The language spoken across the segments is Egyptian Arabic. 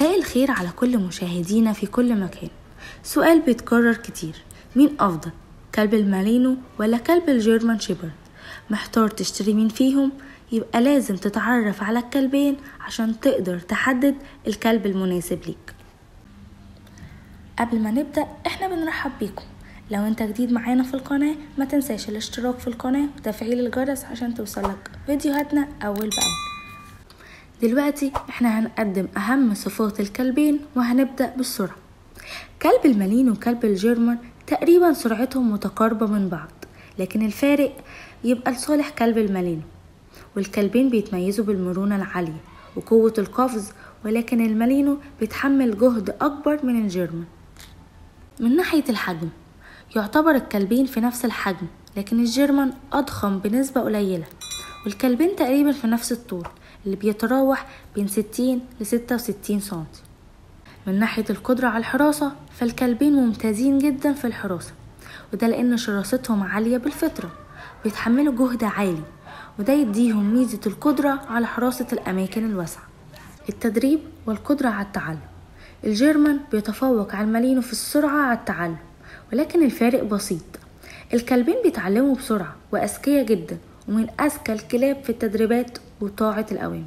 مساء الخير على كل مشاهدينا في كل مكان سؤال بيتكرر كتير مين أفضل كلب المالينو ولا كلب الجيرمان شيبرد محتار تشتري مين فيهم يبقى لازم تتعرف على الكلبين عشان تقدر تحدد الكلب المناسب ليك قبل ما نبدأ احنا بنرحب بيكم لو انت جديد معانا في القناة ما تنساش الاشتراك في القناة وتفعيل الجرس عشان توصلك فيديوهاتنا أول بأول دلوقتي احنا هنقدم أهم صفات الكلبين وهنبدأ بالسرعة كلب المالين وكلب الجيرمان تقريبا سرعتهم متقاربة من بعض لكن الفارق يبقى لصالح كلب المالينو والكلبين بيتميزوا بالمرونة العالية وقوة القفز ولكن المالينو بيتحمل جهد أكبر من الجيرمان من ناحية الحجم يعتبر الكلبين في نفس الحجم لكن الجيرمان أضخم بنسبة قليلة والكلبين تقريبا في نفس الطول اللي بيتراوح بين 60 ل 66 سنتي من ناحية القدرة على الحراسة فالكلبين ممتازين جدا في الحراسة وده لأن شراستهم عالية بالفطرة بيتحملوا جهد عالي وده يديهم ميزة القدرة على حراسة الأماكن الواسعة التدريب والقدرة على التعلم الجيرمان بيتفوق على المالينو في السرعة على التعلم ولكن الفارق بسيط الكلبين بيتعلموا بسرعة وأذكياء جدا ومن أذكى الكلاب في التدريبات وطاعة الأوامر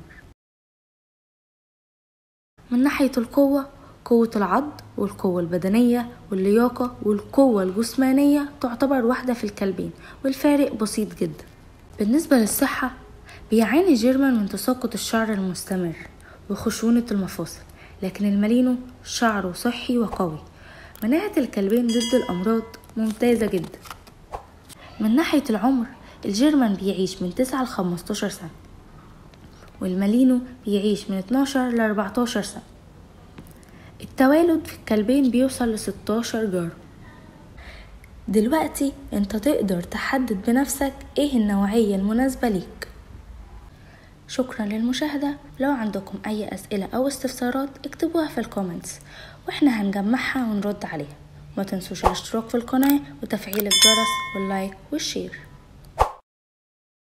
من ناحية القوة قوة العض والقوة البدنية واللياقة والقوة الجسمانية تعتبر واحدة في الكلبين والفارق بسيط جدا بالنسبة للصحة بيعاني جيرمان من تساقط الشعر المستمر وخشونة المفاصل لكن المالينو شعره صحي وقوي مناعة الكلبين ضد الأمراض ممتازة جدا من ناحية العمر الجيرمان بيعيش من 9 ل 15 سنة والمالينو بيعيش من 12 ل 14 سنة التوالد في الكلبين بيوصل ل 16 جرم دلوقتي انت تقدر تحدد بنفسك ايه النوعية المناسبة ليك شكرا للمشاهدة لو عندكم اي اسئلة او استفسارات اكتبوها في الكومنتس واحنا هنجمعها ونرد عليها ما تنسوش الاشتراك في القناة وتفعيل الجرس واللايك والشير